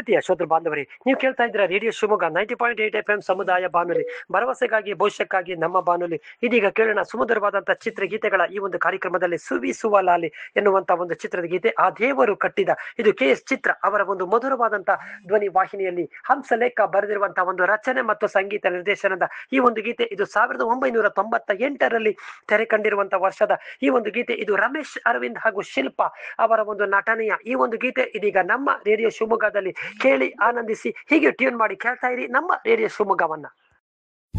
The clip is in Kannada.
ಪ್ರೀತಿಯ ಶ್ರೋತೃ ಬಾಂಧವರೇ ನೀವು ಕೇಳ್ತಾ ಇದ್ದೀರಾ radio Shivamogga ninety point eight F M ಸಮುದಾಯ ಬಾನುಲಿ ಭರವಸೆಗಾಗಿ ಭವಿಷ್ಯಕ್ಕಾಗಿ ನಮ್ಮ ಬಾನುಲಿ ಇದೀಗ ಕೇಳೋಣ ಸುಮಧುರವಾದಂತಹ ಚಿತ್ರಗೀತೆಗಳ ಈ ಒಂದು ಕಾರ್ಯಕ್ರಮದಲ್ಲಿ ಸುವಿಸುವ ಲಾಲಿ ಎನ್ನುವಂತ ಒಂದು ಚಿತ್ರದ ಗೀತೆ ಆ ದೇವರು ಕಟ್ಟಿದ ಇದು ಕೆ ಎಸ್ ಚಿತ್ರ ಅವರ ಒಂದು ಮಧುರವಾದಂತಹ ಧ್ವನಿ ವಾಹಿನಿಯಲ್ಲಿ ಹಂಸಲೇಖ ಬರೆದಿರುವಂತಹ ಒಂದು ರಚನೆ ಮತ್ತು ಸಂಗೀತ ನಿರ್ದೇಶನದ ಈ ಒಂದು ಗೀತೆ ಇದು ಸಾವಿರದ ಒಂಬೈನೂರ ತೊಂಬತ್ತ ಎಂಟರಲ್ಲಿ ತೆರೆ ಕಂಡಿರುವಂತಹ ವರ್ಷದ ಈ ಒಂದು ಗೀತೆ ಇದು ರಮೇಶ್ ಅರವಿಂದ್ ಹಾಗೂ ಶಿಲ್ಪ ಅವರ ಒಂದು ನಟನೆಯ ಈ ಒಂದು ಗೀತೆ ಇದೀಗ ನಮ್ಮ ರೇಡಿಯೋ ಶಿವಮೊಗ್ಗದಲ್ಲಿ ಕೇಳಿ ಆನಂದಿಸಿ ಹೀಗೆ ಟ್ಯೂನ್ ಮಾಡಿ ಕೇಳ್ತಾ ಇರಿ ನಮ್ಮ ರೇಡಿಯೋ ಶಿವಮೊಗ್ಗವನ್ನ